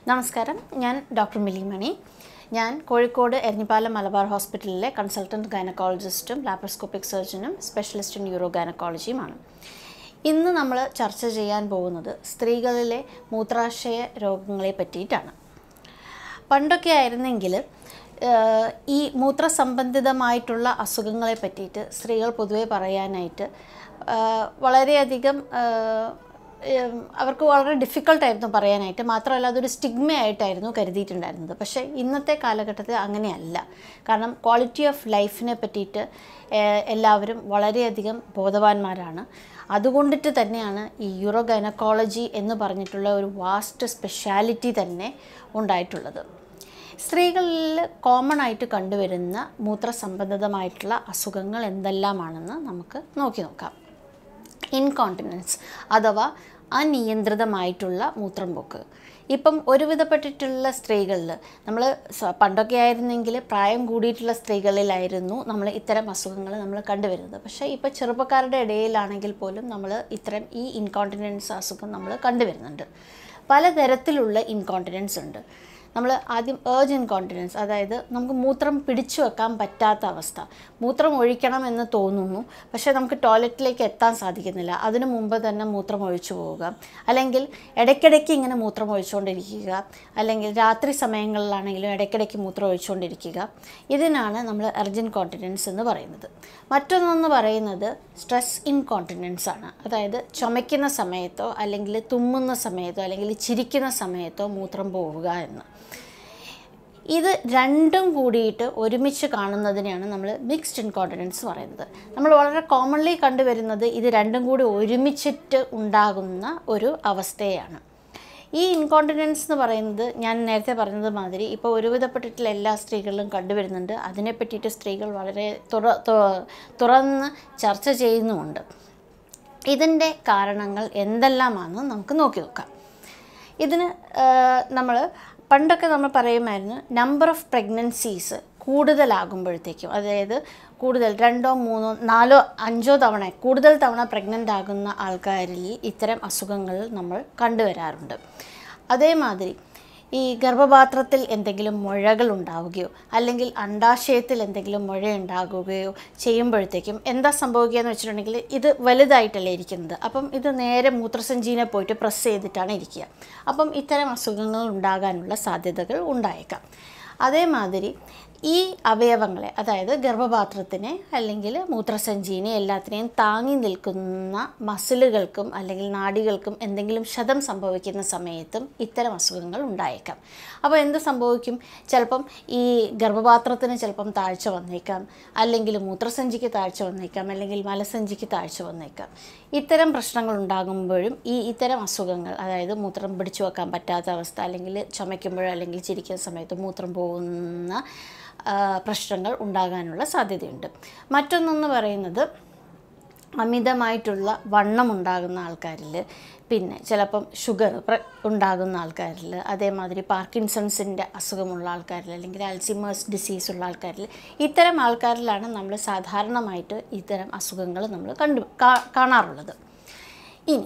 നമസ്കാരം ഞാൻ ഡോക്ടർ മിലിമണി ഞാൻ കോഴിക്കോട് എരഞ്ഞിപ്പാലം മലബാർ ഹോസ്പിറ്റലിലെ കൺസൾട്ടൻറ്റ് ഗൈനക്കോളജിസ്റ്റും ലാപ്രോസ്കോപ്പിക് സർജനും സ്പെഷ്യലിസ്റ്റ് ഇൻ യൂറോ ഗൈനക്കോളജിയുമാണ് ഇന്ന് നമ്മൾ ചർച്ച ചെയ്യാൻ പോകുന്നത് സ്ത്രീകളിലെ മൂത്രാശയ രോഗങ്ങളെ പറ്റിയിട്ടാണ് പണ്ടൊക്കെ ആയിരുന്നെങ്കിൽ ഏഹ്, ഈ മൂത്രസംബന്ധിതമായിട്ടുള്ള അസുഖങ്ങളെ പറ്റിയിട്ട് സ്ത്രീകൾ പൊതുവെ പറയാനായിട്ട് ഏഹ്, വളരെയധികം ഏഹ്, ഏഹ്, അവർക്ക് വളരെ ഡിഫിക്കൾട്ടായിരുന്നു പറയാനായിട്ട് മാത്രമല്ല അതൊരു സ്റ്റിഗ്മ ആയിട്ടായിരുന്നു കരുതിയിട്ടുണ്ടായിരുന്നത് പക്ഷേ ഇന്നത്തെ കാലഘട്ടത്തിൽ അങ്ങനെയല്ല കാരണം ക്വാളിറ്റി ഓഫ് ലൈഫിനെ പറ്റിയിട്ട് ഏഹ്, എല്ലാവരും വളരെയധികം ബോധവാന്മാരാണ് അതുകൊണ്ടിട്ട് തന്നെയാണ് ഈ യൂറോ ഗൈനക്കോളജി എന്ന് പറഞ്ഞിട്ടുള്ള ഒരു വാസ്റ്റ് സ്പെഷ്യാലിറ്റി തന്നെ ഉണ്ടായിട്ടുള്ളത് സ്ത്രീകളിൽ കോമൺ ആയിട്ട് കണ്ടുവരുന്ന മൂത്രസംബന്ധിതമായിട്ടുള്ള അസുഖങ്ങൾ എന്തെല്ലാമാണെന്ന് നമുക്ക് നോക്കി നോക്കാം ഇൻകോണ്ടിനൻസ് അഥവാ അനിയന്ത്രിതമായിട്ടുള്ള മൂത്രം പോക്ക് ഇപ്പം ഒരുവിധപ്പെട്ടിട്ടുള്ള സ്ത്രീകളിൽ നമ്മൾ പണ്ടൊക്കെ ആയിരുന്നെങ്കിൽ പ്രായം കൂടിയിട്ടുള്ള സ്ത്രീകളിലായിരുന്നു നമ്മൾ ഇത്തരം അസുഖങ്ങൾ നമ്മൾ കണ്ടുവരുന്നത് പക്ഷേ ഇപ്പോൾ ചെറുപ്പക്കാരുടെ ഇടയിലാണെങ്കിൽ പോലും നമ്മൾ ഇത്തരം ഈ ഇൻകോണ്ടിനൻസ് അസുഖം നമ്മൾ കണ്ടുവരുന്നുണ്ട് പലതരത്തിലുള്ള ഇൻകോണ്ടിനൻസ് ഉണ്ട് നമ്മൾ ആദ്യം ഏർജ് ഇൻകോണ്ടിനൻസ് അതായത് നമുക്ക് മൂത്രം പിടിച്ചു വെക്കാൻ പറ്റാത്ത അവസ്ഥ മൂത്രം ഒഴിക്കണം എന്ന് തോന്നുന്നു പക്ഷേ നമുക്ക് ടോയ്ലറ്റിലേക്ക് എത്താൻ സാധിക്കുന്നില്ല അതിനു മുമ്പ് തന്നെ മൂത്രം ഒഴിച്ചു പോവുക അല്ലെങ്കിൽ ഇടയ്ക്കിടയ്ക്ക് ഇങ്ങനെ മൂത്രം ഒഴിച്ചുകൊണ്ടിരിക്കുക അല്ലെങ്കിൽ രാത്രി സമയങ്ങളിലാണെങ്കിലും ഇടയ്ക്കിടയ്ക്ക് മൂത്രം ഒഴിച്ചുകൊണ്ടിരിക്കുക ഇതിനാണ് നമ്മൾ എർജിൻ കോണ്ടിനൻസ് എന്ന് പറയുന്നത് മറ്റൊന്നെന്ന് പറയുന്നത് സ്ട്രെസ് ഇൻകോണ്ടിനൻസ് ആണ് അതായത് ചുമയ്ക്കുന്ന സമയത്തോ അല്ലെങ്കിൽ തുമ്മുന്ന സമയത്തോ അല്ലെങ്കിൽ ചിരിക്കുന്ന സമയത്തോ മൂത്രം പോവുക എന്ന് ഇത് രണ്ടും കൂടിയിട്ട് ഒരുമിച്ച് കാണുന്നതിനെയാണ് നമ്മൾ മിക്സ്ഡ് ഇൻകോണ്ടിനൻസ് പറയുന്നത് നമ്മൾ വളരെ കോമൺലി കണ്ടുവരുന്നത് ഇത് രണ്ടും കൂടി ഒരുമിച്ചിട്ട് ഉണ്ടാകുന്ന ഒരു അവസ്ഥയാണ് ഈ ഇൻകോണ്ടിനൻസ് എന്ന് പറയുന്നത് ഞാൻ നേരത്തെ പറഞ്ഞത് മാതിരി ഇപ്പോൾ ഒരുവിധപ്പെട്ടിട്ടുള്ള എല്ലാ സ്ത്രീകളിലും കണ്ടുവരുന്നുണ്ട് അതിനെ പറ്റിയിട്ട് സ്ത്രീകൾ വളരെ തുറ തു- തുറന്ന് ചർച്ച ചെയ്യുന്നുമുണ്ട് ഇതിൻ്റെ കാരണങ്ങൾ എന്തെല്ലാമാണെന്ന് നമുക്ക് നോക്കി നോക്കാം ഇതിന് നമ്മൾ പണ്ടൊക്കെ നമ്മൾ പറയുമായിരുന്നു നമ്പർ ഓഫ് പ്രഗ്നൻസീസ് കൂടുതലാകുമ്പോഴത്തേക്കും അതായത് കൂടുതൽ രണ്ടോ മൂന്നോ നാലോ അഞ്ചോ തവണ കൂടുതൽ തവണ പ്രഗ്നൻ്റ് ആകുന്ന ആൾക്കാരിൽ ഇത്തരം അസുഖങ്ങൾ നമ്മൾ കണ്ടുവരാറുണ്ട് അതേമാതിരി ഈ ഗർഭപാത്രത്തിൽ എന്തെങ്കിലും മുഴകൾ ഉണ്ടാവുകയോ അല്ലെങ്കിൽ അണ്ടാശയത്തിൽ എന്തെങ്കിലും മുഴ ഉണ്ടാകുകയോ ചെയ്യുമ്പോഴത്തേക്കും എന്താ സംഭവിക്കുക എന്ന് വെച്ചിട്ടുണ്ടെങ്കിൽ ഇത് വലുതായിട്ടല്ലേ ഇരിക്കുന്നത് അപ്പം ഇത് നേരെ മൂത്രസഞ്ചിനെ പോയിട്ട് പ്രസ് ചെയ്തിട്ടാണ് ഇരിക്കുക അപ്പം ഇത്തരം അസുഖങ്ങൾ ഉണ്ടാകാനുള്ള സാധ്യതകൾ ഉണ്ടായേക്കാം അതേമാതിരി ഈ അവയവങ്ങളെ അതായത് ഗർഭപാത്രത്തിനെ അല്ലെങ്കിൽ മൂത്രസഞ്ചിനെ എല്ലാത്തിനെയും താങ്ങി നിൽക്കുന്ന മസിലുകൾക്കും അല്ലെങ്കിൽ നാഡികൾക്കും എന്തെങ്കിലും ക്ഷതം സംഭവിക്കുന്ന സമയത്തും ഇത്തരം അസുഖങ്ങൾ ഉണ്ടായേക്കാം അപ്പോൾ എന്ത് സംഭവിക്കും ചിലപ്പം ഈ ഗർഭപാത്രത്തിന് ചിലപ്പം താഴ്ച വന്നേക്കാം അല്ലെങ്കിൽ മൂത്രസഞ്ചിക്ക് താഴ്ച വന്നേക്കാം അല്ലെങ്കിൽ മലസഞ്ചിക്ക് താഴ്ച വന്നേക്കാം ഇത്തരം പ്രശ്നങ്ങൾ ഉണ്ടാകുമ്പോഴും ഈ ഇത്തരം അസുഖങ്ങൾ അതായത് മൂത്രം പിടിച്ചു വെക്കാൻ പറ്റാത്ത അവസ്ഥ അല്ലെങ്കിൽ ചുമയ്ക്കുമ്പോഴോ അല്ലെങ്കിൽ ചിരിക്കുന്ന സമയത്ത് മൂത്രം പോകുന്ന ആ, പ്രശ്നങ്ങൾ ഉണ്ടാകാനുള്ള സാധ്യതയുണ്ട് മറ്റൊന്നെന്ന് പറയുന്നത് അമിതമായിട്ടുള്ള വണ്ണം ഉണ്ടാകുന്ന ആൾക്കാരിൽ പിന്നെ ചിലപ്പം ഷുഗർ ഉണ്ടാകുന്ന ആൾക്കാരിൽ അതേമാതിരി പാർക്കിൻസൺസിൻ്റെ അസുഖമുള്ള ആൾക്കാരിൽ അല്ലെങ്കിൽ അൽസിമേഴ്സ് ഡിസീസ് ഉള്ള ആൾക്കാരിൽ ഇത്തരം ആൾക്കാരിലാണ് നമ്മൾ സാധാരണമായിട്ട് ഇത്തരം അസുഖങ്ങൾ നമ്മൾ കണ്ടു കാ- കാണാറുള്ളത് ഇനി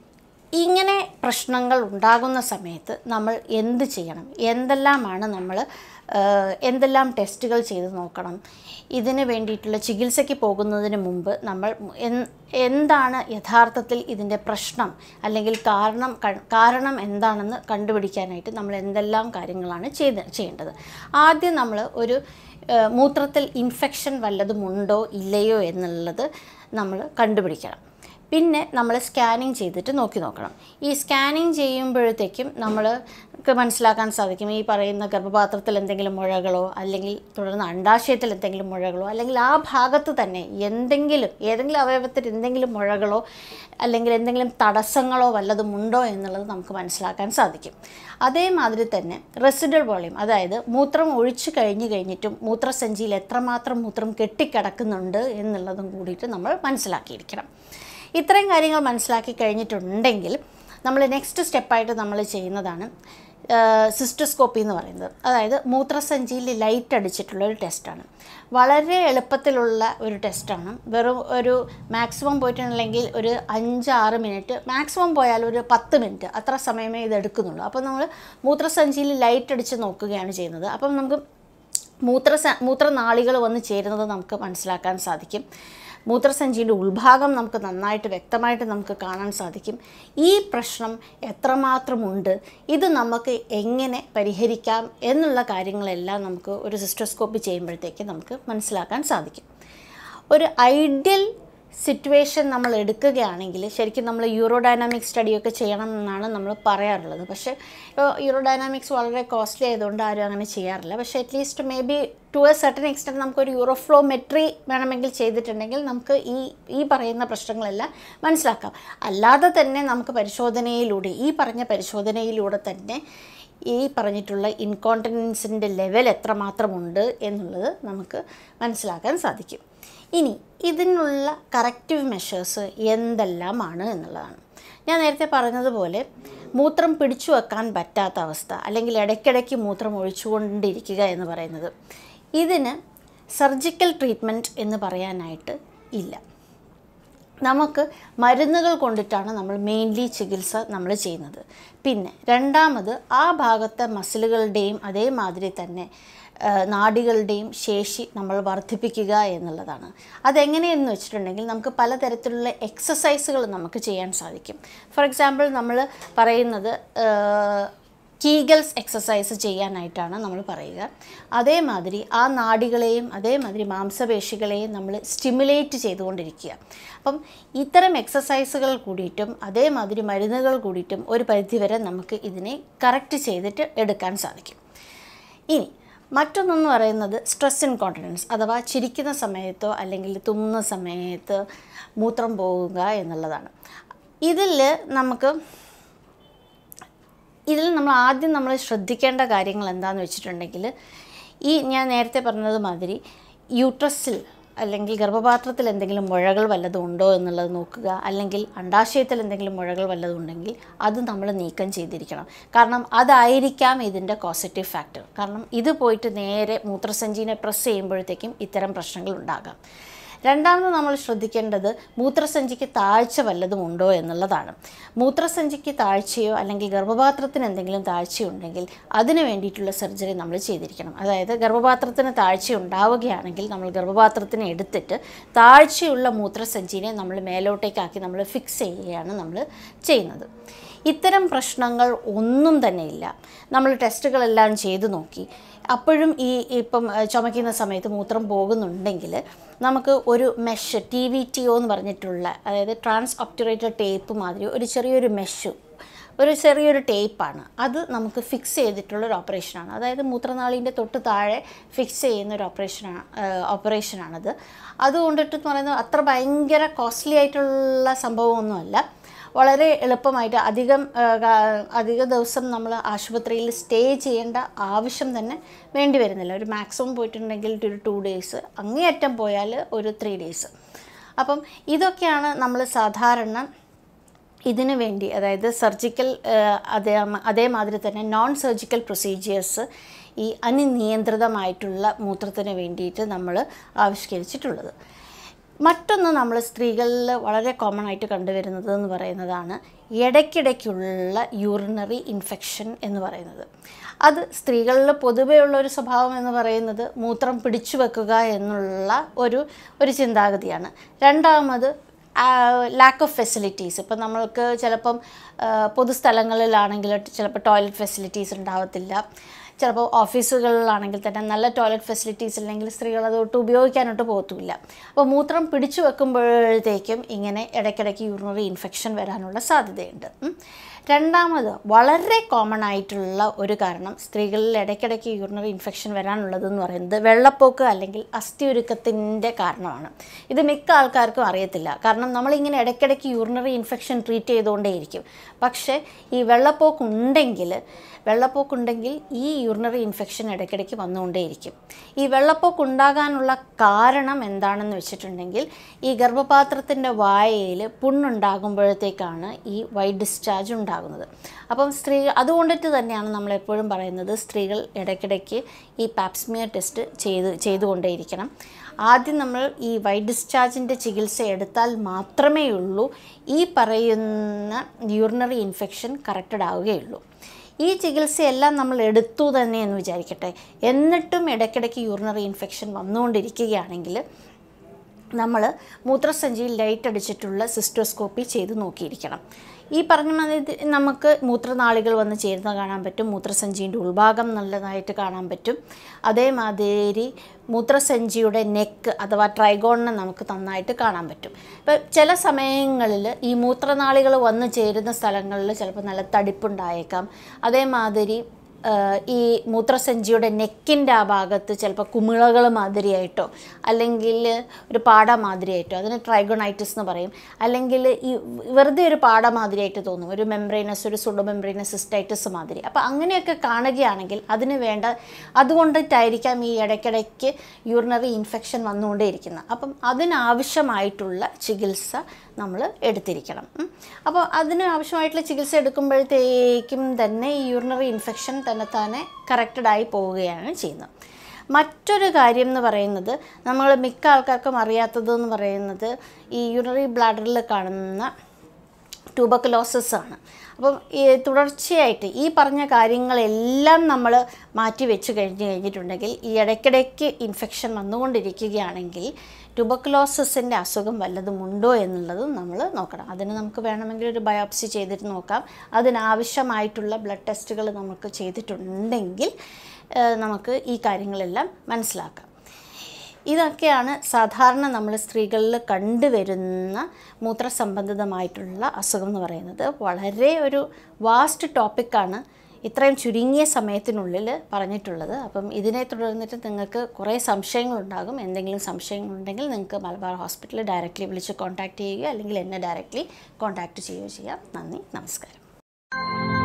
ഇങ്ങനെ പ്രശ്നങ്ങൾ ഉണ്ടാകുന്ന സമയത്ത് നമ്മൾ എന്ത് ചെയ്യണം എന്തെല്ലാമാണ് നമ്മൾ ഏഹ്, എന്തെല്ലാം ടെസ്റ്റുകൾ ചെയ്ത് നോക്കണം ഇതിന് വേണ്ടിയിട്ടുള്ള ചികിത്സയ്ക്ക് പോകുന്നതിന് മുമ്പ് നമ്മൾ എൻ- എന്താണ് യഥാർത്ഥത്തിൽ ഇതിൻ്റെ പ്രശ്നം അല്ലെങ്കിൽ കാരണം ക- കാരണം എന്താണെന്ന് കണ്ടുപിടിക്കാനായിട്ട് നമ്മൾ എന്തെല്ലാം കാര്യങ്ങളാണ് ചെയ്ത് ചെയ്യേണ്ടത് ആദ്യം നമ്മൾ ഒരു ഏഹ്, മൂത്രത്തിൽ ഇൻഫെക്ഷൻ വല്ലതും ഉണ്ടോ ഇല്ലയോ എന്നുള്ളത് നമ്മൾ കണ്ടുപിടിക്കണം പിന്നെ നമ്മൾ സ്കാനിങ് ചെയ്തിട്ട് നോക്കി നോക്കണം ഈ സ്കാനിങ് ചെയ്യുമ്പോഴത്തേക്കും നമ്മൾ മനസ്സിലാക്കാൻ സാധിക്കും ഈ പറയുന്ന ഗർഭപാത്രത്തിൽ എന്തെങ്കിലും മുഴകളോ അല്ലെങ്കിൽ തുടർന്ന് അണ്ടാശയത്തിൽ എന്തെങ്കിലും മുഴകളോ അല്ലെങ്കിൽ ആ ഭാഗത്ത് തന്നെ എന്തെങ്കിലും ഏതെങ്കിലും അവയവത്തിൽ എന്തെങ്കിലും മുഴകളോ അല്ലെങ്കിൽ എന്തെങ്കിലും തടസ്സങ്ങളോ വല്ലതും ഉണ്ടോ എന്നുള്ളത് നമുക്ക് മനസ്സിലാക്കാൻ സാധിക്കും അതേമാതിരി തന്നെ റെസിഡൽ വോളിയം അതായത് മൂത്രം ഒഴിച്ചു കഴിഞ്ഞ് കഴിഞ്ഞിട്ടും മൂത്രസഞ്ചിയിൽ എത്രമാത്രം മൂത്രം കെട്ടിക്കിടക്കുന്നുണ്ട് എന്നുള്ളതും കൂടിയിട്ട് നമ്മൾ മനസ്സിലാക്കിയിരിക്കണം ഇത്രയും കാര്യങ്ങൾ മനസ്സിലാക്കി കഴിഞ്ഞിട്ടുണ്ടെങ്കിൽ നമ്മൾ നെക്സ്റ്റ് സ്റ്റെപ്പായിട്ട് നമ്മൾ ചെയ്യുന്നതാണ് സിസ്റ്റോസ്കോപ്പി എന്ന് പറയുന്നത് അതായത് മൂത്രസഞ്ചിയിൽ ലൈറ്റ് അടിച്ചിട്ടുള്ള ഒരു ടെസ്റ്റാണ് വളരെ എളുപ്പത്തിലുള്ള ഒരു ടെസ്റ്റാണ് വെറും ഒരു മാക്സിമം പോയിട്ടുണ്ടെങ്കിൽ ഒരു അഞ്ചാറ് മിനിറ്റ് മാക്സിമം പോയാൽ ഒരു പത്ത് മിനിറ്റ് അത്ര സമയമേ ഇത് എടുക്കുന്നുള്ളൂ അപ്പോൾ നമ്മൾ മൂത്രസഞ്ചിയിൽ ലൈറ്റ് അടിച്ച് നോക്കുകയാണ് ചെയ്യുന്നത് അപ്പം നമുക്ക് മൂത്ര മൂത്രനാളികൾ വന്ന് ചേരുന്നത് നമുക്ക് മനസ്സിലാക്കാൻ സാധിക്കും മൂത്രസഞ്ചിയുടെ ഉൾഭാഗം നമുക്ക് നന്നായിട്ട് വ്യക്തമായിട്ട് നമുക്ക് കാണാൻ സാധിക്കും ഈ പ്രശ്നം എത്രമാത്രമുണ്ട് ഇത് നമുക്ക് എങ്ങനെ പരിഹരിക്കാം എന്നുള്ള കാര്യങ്ങളെല്ലാം നമുക്ക് ഒരു സിസ്റ്റോസ്കോപ്പി ചെയ്യുമ്പോഴത്തേക്ക് നമുക്ക് മനസ്സിലാക്കാൻ സാധിക്കും ഒരു ഐഡിയൽ സിറ്റുവേഷൻ നമ്മൾ എടുക്കുകയാണെങ്കിൽ ശരിക്കും നമ്മൾ യൂറോഡൈനാമിക് സ്റ്റഡിയൊക്കെ ചെയ്യണം എന്നാണ് നമ്മൾ പറയാറുള്ളത് പക്ഷേ ഇപ്പോൾ യൂറോഡൈനാമിക്സ് വളരെ കോസ്റ്റ്ലി ആയതുകൊണ്ട് ആരും അങ്ങനെ ചെയ്യാറില്ല പക്ഷേ at least maybe to a certain extent നമുക്കൊരു യൂറോഫ്ലോമെട്രി വേണമെങ്കിൽ ചെയ്തിട്ടുണ്ടെങ്കിൽ നമുക്ക് ഈ ഈ പറയുന്ന പ്രശ്നങ്ങളെല്ലാം മനസ്സിലാക്കാം അല്ലാതെ തന്നെ നമുക്ക് പരിശോധനയിലൂടെ ഈ പറഞ്ഞ പരിശോധനയിലൂടെ തന്നെ ഈ പറഞ്ഞിട്ടുള്ള ഇൻകോണ്ടിനൻസിൻ്റെ ലെവൽ എത്രമാത്രമുണ്ട് എന്നുള്ളത് നമുക്ക് മനസ്സിലാക്കാൻ സാധിക്കും ഇനി ഇതിനുള്ള കറക്റ്റീവ് മെഷേഴ്സ് എന്തെല്ലാമാണ് എന്നുള്ളതാണ് ഞാൻ നേരത്തെ പറഞ്ഞതുപോലെ മൂത്രം പിടിച്ചു വെക്കാൻ പറ്റാത്ത അവസ്ഥ അല്ലെങ്കിൽ ഇടയ്ക്കിടയ്ക്ക് മൂത്രം ഒഴിച്ചുകൊണ്ടിരിക്കുക എന്ന് പറയുന്നത് ഇതിന് സർജിക്കൽ ട്രീറ്റ്മെൻറ്റ് എന്ന് പറയാനായിട്ട് ഇല്ല നമുക്ക് മരുന്നുകൾ കൊണ്ടിട്ടാണ് നമ്മൾ മെയിൻലി ചികിത്സ നമ്മൾ ചെയ്യുന്നത് പിന്നെ രണ്ടാമത് ആ ഭാഗത്തെ മസിലുകളുടെയും അതേമാതിരി തന്നെ ആ, നാഡികളുടെയും ശേഷി നമ്മൾ വർദ്ധിപ്പിക്കുക എന്നുള്ളതാണ് അതെങ്ങനെയെന്ന് വെച്ചിട്ടുണ്ടെങ്കിൽ നമുക്ക് പലതരത്തിലുള്ള എക്സസൈസുകൾ നമുക്ക് ചെയ്യാൻ സാധിക്കും ഫോർ എക്സാമ്പിൾ നമ്മൾ പറയുന്നത് ആ, കീഗൽസ് എക്സസൈസ് ചെയ്യാനായിട്ടാണ് നമ്മൾ പറയുക അതേമാതിരി ആ നാഡികളെയും അതേമാതിരി മാംസപേശികളെയും നമ്മൾ സ്റ്റിമുലേറ്റ് ചെയ്തുകൊണ്ടിരിക്കുക അപ്പം ഇത്തരം എക്സസൈസുകൾ കൂടിയിട്ടും അതേമാതിരി മരുന്നുകൾ കൂടിയിട്ടും ഒരു പരിധിവരെ നമുക്ക് ഇതിനെ കറക്റ്റ് ചെയ്തിട്ട് എടുക്കാൻ സാധിക്കും ഇനി മറ്റൊന്നെന്ന് പറയുന്നത് സ്ട്രെസ് ഇൻകോണ്ടിനൻസ് അഥവാ ചിരിക്കുന്ന സമയത്തോ അല്ലെങ്കിൽ തുമ്മുന്ന സമയത്ത് മൂത്രം പോവുക എന്നുള്ളതാണ് ഇതിൽ നമുക്ക് ഇതിൽ നമ്മൾ ആദ്യം നമ്മൾ ശ്രദ്ധിക്കേണ്ട കാര്യങ്ങൾ എന്താണെന്ന് വെച്ചിട്ടുണ്ടെങ്കിൽ ഈ ഞാൻ നേരത്തെ പറഞ്ഞത് മാതിരി യൂട്രസിൽ അല്ലെങ്കിൽ ഗർഭപാത്രത്തിൽ എന്തെങ്കിലും മുഴകൾ വല്ലതും ഉണ്ടോ എന്നുള്ളത് നോക്കുക അല്ലെങ്കിൽ അണ്ടാശയത്തിൽ എന്തെങ്കിലും മുഴകൾ വല്ലതും ഉണ്ടെങ്കിൽ അത് നമ്മൾ നീക്കം ചെയ്തിരിക്കണം കാരണം അതായിരിക്കാം ഇതിൻ്റെ പോസിറ്റീവ് ഫാക്ടർ കാരണം ഇത് പോയിട്ട് നേരെ മൂത്രസഞ്ചിനെ പ്രസ് ചെയ്യുമ്പോഴത്തേക്കും ഇത്തരം പ്രശ്നങ്ങൾ ഉണ്ടാകാം രണ്ടാമത് നമ്മൾ ശ്രദ്ധിക്കേണ്ടത് മൂത്രസഞ്ചിക്ക് താഴ്ച വല്ലതും ഉണ്ടോ എന്നുള്ളതാണ് മൂത്രസഞ്ചിക്ക് താഴ്ചയോ അല്ലെങ്കിൽ ഗർഭപാത്രത്തിന് എന്തെങ്കിലും താഴ്ചയുണ്ടെങ്കിൽ അതിന് വേണ്ടിയിട്ടുള്ള സർജറി നമ്മൾ ചെയ്തിരിക്കണം അതായത് ഗർഭപാത്രത്തിന് താഴ്ച ഉണ്ടാവുകയാണെങ്കിൽ നമ്മൾ ഗർഭപാത്രത്തിനെ എടുത്തിട്ട് താഴ്ചയുള്ള മൂത്രസഞ്ചിനെ നമ്മൾ മേലോട്ടേക്കാക്കി നമ്മൾ ഫിക്സ് ചെയ്യുകയാണ് നമ്മൾ ചെയ്യുന്നത് ഇത്തരം പ്രശ്നങ്ങൾ ഒന്നും തന്നെ ഇല്ല നമ്മൾ ടെസ്റ്റുകളെല്ലാം ചെയ്തു നോക്കി അപ്പോഴും ഈ ഇപ്പം ഏഹ്, ചുമയ്ക്കുന്ന സമയത്ത് മൂത്രം പോകുന്നുണ്ടെങ്കിൽ നമുക്ക് ഒരു mesh T V T O എന്ന് പറഞ്ഞിട്ടുള്ള അതായത് ട്രാൻസ് ഒപ്റ്റുറേറ്റഡ് ടേപ്പ് മാതിരി ഒരു ചെറിയൊരു മെഷ് ഒരു ചെറിയൊരു ടേപ്പാണ് അത് നമുക്ക് ഫിക്സ് ചെയ്തിട്ടുള്ള ഒരു ഓപ്പറേഷനാണ് അതായത് മൂത്രനാളിൻ്റെ തൊട്ട് താഴെ ഫിക്സ് ചെയ്യുന്ന ഒരു ഓപ്പറേഷനാണ് ഓപ്പറേഷനാണത് അതുകൊണ്ടിട്ട് എന്ന് പറയുന്നത് അത്ര ഭയങ്കര കോസ്റ്റ്ലി ആയിട്ടുള്ള സംഭവമൊന്നുമല്ല വളരെ എളുപ്പമായിട്ട് അധികം ആ, കാ- അധിക ദിവസം നമ്മൾ ആശുപത്രിയിൽ സ്റ്റേ ചെയ്യേണ്ട ആവശ്യം തന്നെ വേണ്ടി വരുന്നില്ല ഒരു മാക്സിമം പോയിട്ടുണ്ടെങ്കിൽ ഒരു ടു ഡേയ്സ് അങ്ങേയറ്റം പോയാൽ ഒരു ത്രീ ഡേയ്സ് അപ്പം ഇതൊക്കെയാണ് നമ്മൾ സാധാരണ ഇതിനു വേണ്ടി അതായത് സർജിക്കൽ അതേ അതേമാതിരി തന്നെ നോൺ സർജിക്കൽ പ്രൊസീജിയേഴ്സ് ഈ അനിയന്ത്രിതമായിട്ടുള്ള മൂത്രത്തിന് വേണ്ടിയിട്ട് നമ്മൾ ആവിഷ്കരിച്ചിട്ടുള്ളത് മറ്റൊന്ന് നമ്മൾ സ്ത്രീകളിൽ വളരെ കോമൺ ആയിട്ട് കണ്ടുവരുന്നത് എന്ന് പറയുന്നതാണ് ഇടയ്ക്കിടയ്ക്കുള്ള യൂറിനറി ഇൻഫെക്ഷൻ എന്ന് പറയുന്നത് അത് സ്ത്രീകളിൽ പൊതുവേ ഉള്ള ഒരു സ്വഭാവം എന്ന് പറയുന്നത് മൂത്രം പിടിച്ചു വെക്കുക എന്നുള്ള ഒരു ഒരു ചിന്താഗതിയാണ് രണ്ടാമത് ലാക്ക് ഓഫ് ഫെസിലിറ്റീസ് ഇപ്പം നമ്മൾക്ക് ചിലപ്പം ആ, പൊതുസ്ഥലങ്ങളിലാണെങ്കിൽ ചിലപ്പോൾ ടോയ്ലറ്റ് ഫെസിലിറ്റീസ് ഉണ്ടാവത്തില്ല ചിലപ്പോൾ ഓഫീസുകളിലാണെങ്കിൽ തന്നെ നല്ല ടോയ്ലറ്റ് ഫെസിലിറ്റീസ് ഇല്ലെങ്കിൽ സ്ത്രീകൾ അതൊട്ട് ഉപയോഗിക്കാനൊട്ട് പോകത്തുമില്ല അപ്പോൾ മൂത്രം പിടിച്ചു വെക്കുമ്പോഴത്തേക്കും ഇങ്ങനെ ഇടയ്ക്കിടയ്ക്ക് യൂറിനറി ഇൻഫെക്ഷൻ വരാനുള്ള സാധ്യതയുണ്ട് ഉം. രണ്ടാമത് വളരെ കോമൺ ആയിട്ടുള്ള ഒരു കാരണം സ്ത്രീകളിൽ ഇടയ്ക്കിടയ്ക്ക് യൂറിനറി ഇൻഫെക്ഷൻ വരാനുള്ളതെന്ന് പറയുന്നത് വെള്ളപ്പോക്ക് അല്ലെങ്കിൽ അസ്ഥിയൊരുക്കത്തിൻ്റെ കാരണമാണ് ഇത് മിക്ക ആൾക്കാർക്കും അറിയത്തില്ല കാരണം നമ്മളിങ്ങനെ ഇടയ്ക്കിടയ്ക്ക് യൂറിനറി ഇൻഫെക്ഷൻ ട്രീറ്റ് ചെയ്തുകൊണ്ടേയിരിക്കും പക്ഷേ ഈ വെള്ളപ്പോക്ക് ഉണ്ടെങ്കിൽ വെള്ളപ്പോക്കുണ്ടെങ്കിൽ ഈ യൂറിനറി ഇൻഫെക്ഷൻ ഇടയ്ക്കിടയ്ക്ക് വന്നുകൊണ്ടേയിരിക്കും ഈ വെള്ളപ്പോക്ക് ഉണ്ടാകാനുള്ള കാരണം എന്താണെന്ന് വെച്ചിട്ടുണ്ടെങ്കിൽ ഈ ഗർഭപാത്രത്തിൻ്റെ വായയിൽ പുണ്ണുണ്ടാകുമ്പോഴത്തേക്കാണ് ഈ വൈറ്റ് ഡിസ്ചാർജ് ഉണ്ടാകുന്നത് അപ്പം സ്ത്രീ അതുകൊണ്ടിട്ട് തന്നെയാണ് നമ്മൾ എപ്പോഴും പറയുന്നത് സ്ത്രീകൾ ഇടയ്ക്കിടയ്ക്ക് ഈ പാപ്സ്മിയർ ടെസ്റ്റ് ചെയ്ത് ചെയ്തുകൊണ്ടേയിരിക്കണം ആദ്യം നമ്മൾ ഈ വൈറ്റ് ഡിസ്ചാർജിൻ്റെ ചികിത്സ എടുത്താൽ മാത്രമേ ഉള്ളൂ ഈ പറയുന്ന യൂറിനറി ഇൻഫെക്ഷൻ കറക്റ്റഡ് ആവുകയുള്ളൂ ഈ ചികിത്സയെല്ലാം നമ്മൾ എടുത്തു തന്നെ എന്ന് വിചാരിക്കട്ടെ എന്നിട്ടും ഇടയ്ക്കിടയ്ക്ക് യൂറിനറി ഇൻഫെക്ഷൻ വന്നുകൊണ്ടിരിക്കുകയാണെങ്കിൽ നമ്മൾ മൂത്രസഞ്ചിയിൽ ലൈറ്റ് അടിച്ചിട്ടുള്ള സിസ്റ്റോസ്കോപ്പി ചെയ്ത് നോക്കിയിരിക്കണം ഈ പറഞ്ഞ മാതിരി നമുക്ക് മൂത്രനാളികൾ വന്ന് ചേരുന്ന കാണാൻ പറ്റും മൂത്രസഞ്ചിൻ്റെ ഉൾഭാഗം നല്ലതായിട്ട് കാണാൻ പറ്റും അതേമാതിരി മൂത്രസഞ്ചിയുടെ നെക്ക് അഥവാ ട്രൈഗോണിനെ നമുക്ക് നന്നായിട്ട് കാണാൻ പറ്റും ഇപ്പം ചില സമയങ്ങളിൽ ഈ മൂത്രനാളികൾ വന്ന് ചേരുന്ന സ്ഥലങ്ങളിൽ ചിലപ്പോൾ നല്ല തടിപ്പുണ്ടായേക്കാം അതേമാതിരി ആഹ് ഈ മൂത്രസഞ്ചിയുടെ നെക്കിൻ്റെ ആ ഭാഗത്ത് ചിലപ്പോൾ കുമിളകൾ മാതിരിയായിട്ടോ അല്ലെങ്കിൽ ഒരു പാട മാതിരിയായിട്ടോ അതിന് ട്രൈഗോണൈറ്റിസ് എന്ന് പറയും അല്ലെങ്കിൽ ഈ വെറുതെ ഒരു പാട മാതിരിയായിട്ട് തോന്നും ഒരു മെംബ്രെയിനസ് ഒരു സുഡോ മെംബ്രെയിനസ് സിസ്റ്റൈറ്റിസ് മാതിരി അപ്പോൾ അങ്ങനെയൊക്കെ കാണുകയാണെങ്കിൽ അതിന് വേണ്ട അതുകൊണ്ടിട്ടായിരിക്കാം ഈ ഇടയ്ക്കിടയ്ക്ക് യൂറിനറി ഇൻഫെക്ഷൻ വന്നുകൊണ്ടേയിരിക്കുന്നത് അപ്പം അതിനാവശ്യമായിട്ടുള്ള ചികിത്സ നമ്മൾ എടുത്തിരിക്കണം ഉം. അപ്പോൾ അതിന് ആവശ്യമായിട്ടുള്ള ചികിത്സ എടുക്കുമ്പോഴത്തേക്കും തന്നെ ഈ യൂറിനറി ഇൻഫെക്ഷൻ തന്നെത്താനെ കറക്റ്റഡ് ആയി പോവുകയാണ് ചെയ്യുന്നത് മറ്റൊരു കാര്യം എന്ന് പറയുന്നത് നമ്മൾ മിക്ക ആൾക്കാർക്കും അറിയാത്തത് എന്ന് പറയുന്നത് ഈ യൂറിനറി ബ്ലാഡറിൽ കാണുന്ന ട്യൂബക്കുലോസിസ് ആണ് അപ്പം ഈ തുടർച്ചയായിട്ട് ഈ പറഞ്ഞ കാര്യങ്ങളെല്ലാം നമ്മൾ മാറ്റി വെച്ച് കഴിഞ്ഞ് കഴിഞ്ഞിട്ടുണ്ടെങ്കിൽ ഈ ഇടയ്ക്കിടയ്ക്ക് ഇൻഫെക്ഷൻ വന്നുകൊണ്ടിരിക്കുകയാണെങ്കിൽ ട്യൂബക്കുലോസിസിൻ്റെ അസുഖം വല്ലതും ഉണ്ടോ എന്നുള്ളതും നമ്മൾ നോക്കണം അതിന് നമുക്ക് വേണമെങ്കിൽ ഒരു ബയോപ്സി ചെയ്തിട്ട് നോക്കാം അതിനാവശ്യമായിട്ടുള്ള ബ്ലഡ് ടെസ്റ്റുകൾ നമുക്ക് ചെയ്തിട്ടുണ്ടെങ്കിൽ ഏഹ്, നമുക്ക് ഈ കാര്യങ്ങളെല്ലാം മനസ്സിലാക്കാം ഇതൊക്കെയാണ് സാധാരണ നമ്മൾ സ്ത്രീകളിൽ കണ്ടുവരുന്ന മൂത്രസംബന്ധിതമായിട്ടുള്ള അസുഖം എന്ന് പറയുന്നത് വളരെ ഒരു വാസ്റ്റ് ടോപ്പിക്കാണ് ഇത്രയും ചുരുങ്ങിയ സമയത്തിനുള്ളിൽ പറഞ്ഞിട്ടുള്ളത് അപ്പം ഇതിനെ തുടർന്നിട്ട് നിങ്ങൾക്ക് കുറേ സംശയങ്ങളുണ്ടാകും എന്തെങ്കിലും സംശയങ്ങളുണ്ടെങ്കിൽ നിങ്ങൾക്ക് മലബാർ ഹോസ്പിറ്റലിൽ ഡയറക്റ്റ്ലി വിളിച്ച് കോൺടാക്റ്റ് ചെയ്യുക അല്ലെങ്കിൽ എന്നെ ഡയറക്റ്റ്ലി കോൺടാക്റ്റ് ചെയ്യുകയോ ചെയ്യാം നന്ദി നമസ്കാരം